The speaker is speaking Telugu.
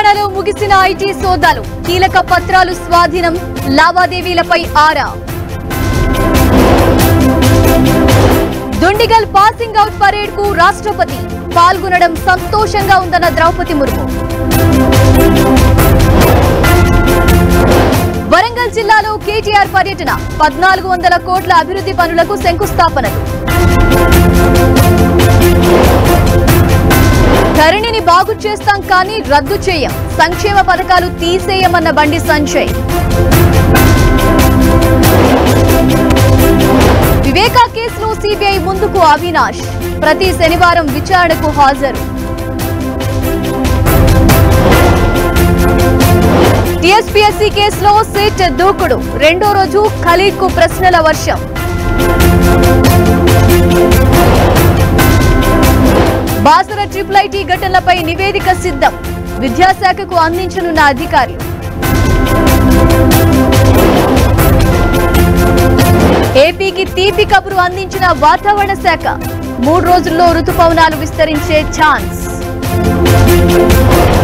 తెలంగాణలో ముగిసిన ఐటీ సోదాలు కీలక పత్రాలు స్వాధీనం లావాదేవీలపై ఆరా దుండిగల్ పాసింగ్ అవుట్ పరేడ్ కు రాష్ట్రపతి పాల్గొనడం సంతోషంగా ఉందన్న ద్రౌపది ముర్ము వరంగల్ జిల్లాలో కేటీఆర్ పర్యటన పద్నాలుగు వందల కోట్ల అభివృద్ధి పనులకు శంకుస్థాపనలు ధరణిని బాగు చేస్తాం కానీ రద్దు చేయం సంక్షేమ పథకాలు తీసేయమన్న బండి సంజయ్ వివేకా కేసులో సిబిఐ ముందుకు అవినాష్ ప్రతి శనివారం విచారణకు హాజరు టీఎస్పీఎస్సీ కేసులో సిట్ దూకుడు రెండో రోజు ఖలీద్ కు ప్రశ్నల వర్షం బాసర ట్రిపుల్ ఐటీ ఘటనలపై నివేదిక సిద్ధం విద్యాశాఖకు అందించనున్న అధికారులు ఏపీకి తీపి కబురు అందించిన వాతావరణ శాఖ మూడు రోజుల్లో రుతుపవనాలు విస్తరించే ఛాన్స్